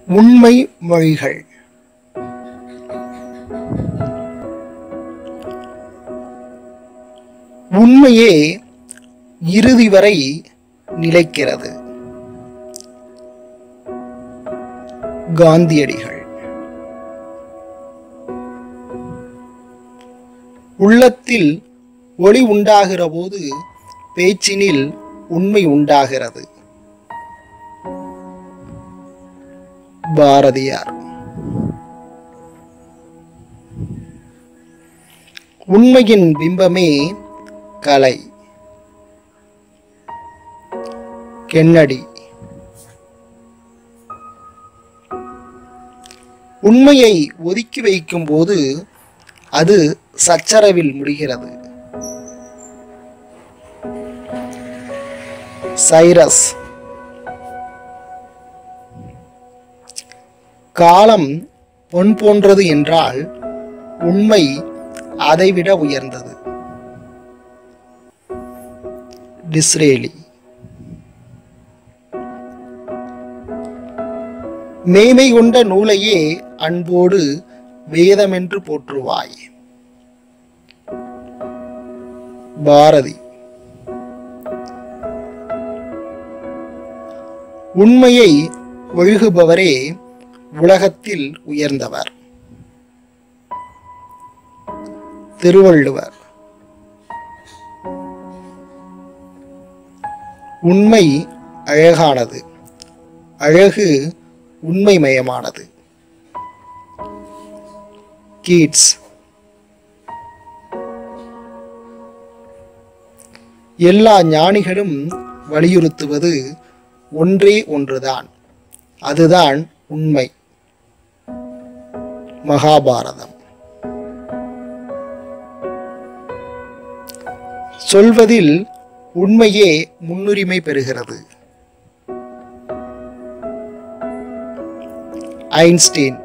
உண்மை மொழிகள் உண்மையே இறுதி வரை நிலைக்கிறது காந்தியடிகள் உள்ளத்தில் ஒளி உண்டாகிற போது பேச்சினில் உண்மை உண்டாகிறது பாரதியார் உண்மையின் பிம்பமே கலை கென்னடி உண்மையை ஒதுக்கி வைக்கும் போது அது சச்சரவில் முடிகிறது சைரஸ் காலம் பொன் போன்றது என்றால் உண்மை அதைவிட உயர்ந்தது டிஸ்ரேலி மேய்மை கொண்ட நூலையே அன்போடு வேதமென்று போற்றுவாய் பாரதி உண்மையை ஒழுகுபவரே உலகத்தில் உயர்ந்தவர் திருவள்ளுவர் உண்மை அழகானது அழகு உண்மைமயமானது கீட்ஸ் எல்லா ஞானிகளும் வலியுறுத்துவது ஒன்றே ஒன்றுதான் அதுதான் உண்மை மகாபாரதம் சொல்வதில் உண்மையே முன்னுரிமை பெறுகிறது ஐன்ஸ்டீன்